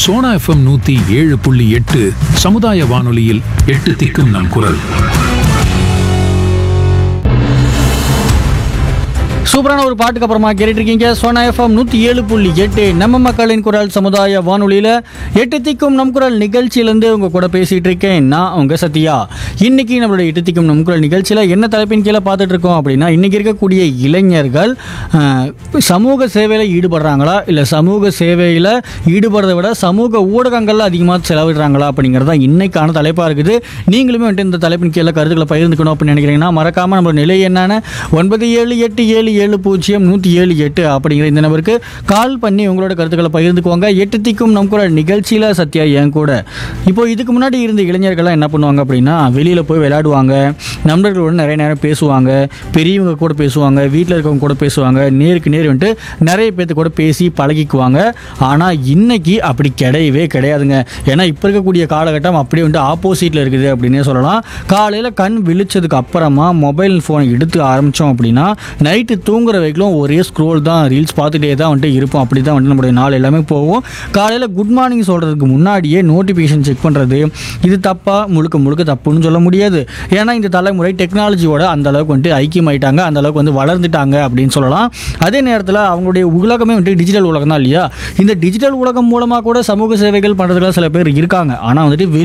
Sona FM நூத்தி ஏழு புள்ளி எட்டு சமுதாய வானொலியில் எட்டு திக்கும் நம் குரல் சூப்பரான ஒரு பாட்டுக்கு அப்புறமா கேட்டுட்டு இருக்கீங்க சோனா எஃப்எம் நூற்றி ஏழு புள்ளி எட்டு நம்ம மக்களின் குரல் சமுதாய வானொலியில் எட்டு திக்கும் நம் குரல் நிகழ்ச்சியிலேருந்து உங்க கூட பேசிட்டு இருக்கேன் நான் உங்க சத்யா இன்னைக்கு நம்மளுடைய எட்டு திக்கும் நம் குரல் நிகழ்ச்சியில் என்ன தலைப்பின் கீழே பார்த்துட்டு இருக்கோம் அப்படின்னா இன்னைக்கு இருக்கக்கூடிய இளைஞர்கள் அஹ், சமூக சேவையில் ஈடுபடுறாங்களா இல்லை சமூக சேவையில் ஈடுபடுறதை விட சமூக ஊடகங்கள்ல அதிகமாக செலவிடுறாங்களா அப்படிங்கிறது தான் இன்னைக்கான தலைப்பாக இருக்குது நீங்களுமே வந்துட்டு இந்த தலைப்பின் கீழே கருத்துக்களை பகிர்ந்துக்கணும் அப்படின்னு நினைக்கிறீங்கன்னா மறக்காம நம்ம நிலை என்னன்னு ஒன்பது ஏழு எட்டு ஏழு ஏழு பூஜ்ஜியம் நூற்றி ஏழு எட்டு அப்படிங்கிற இந்த நம்பருக்கு கால் பண்ணி உங்களோட கருத்துக்களை பகிர்ந்துக்குவாங்க எட்டு திக்கும் நம் கூட நிகழ்ச்சியில் சத்யா என் கூட இப்போ இதுக்கு முன்னாடி இருந்த இளைஞர்கள்லாம் என்ன பண்ணுவாங்க அப்படின்னா வெளியில் போய் விளையாடுவாங்க நண்பர்களோட நிறைய நேரம் பேசுவாங்க பெரியவங்க கூட பேசுவாங்க வீட்டில் இருக்கவங்க கூட பேசுவாங்க நேருக்கு நேர் வந்துட்டு நிறைய பேர்த்து கூட பேசி பழகிக்குவாங்க ஆனால் இன்னைக்கு அப்படி கிடையவே கிடையாதுங்க ஏன்னா இப்போ இருக்கக்கூடிய காலகட்டம் அப்படியே வந்துட்டு ஆப்போசிட்டில் இருக்குது அப்படின்னே சொல்லலாம் காலையில் கண் விழிச்சதுக்கு அப்புறமா மொபைல் ஃபோனை எடுத்து ஆரம்பித்தோம் அப்படின்னா நைட்டு தூங்குற வரைக்கும் ஒரே ஸ்க்ரோல் தான் ரீல்ஸ் பார்த்துட்டே தான் வந்துட்டு இருப்போம் அப்படி தான் வந்துட்டு நம்மளுடைய நாள் எல்லாமே போகும் காலையில் குட் மார்னிங் சொல்கிறதுக்கு முன்னாடியே நோட்டிஃபிகேஷன் செக் பண்ணுறது இது தப்பாக முழுக்க முழுக்க தப்புன்னு சொல்ல முடியாது ஏன்னா இந்த தலைமுறை டெக்னாலஜியோட அந்த அளவுக்கு வந்துட்டு ஐக்கியமாயிட்டாங்க அந்த அளவுக்கு வந்து வளர்ந்துட்டாங்க அப்படின்னு சொல்லலாம் அதே நேரத்தில் அவங்களுடைய உலகமே வந்துட்டு டிஜிட்டல் உலகம் தான் இல்லையா இந்த டிஜிட்டல் உலகம் மூலமாக கூட சமூக சேவைகள் பண்ணுறதுல சில பேர் இருக்காங்க ஆனால் வந்துட்டு வெளி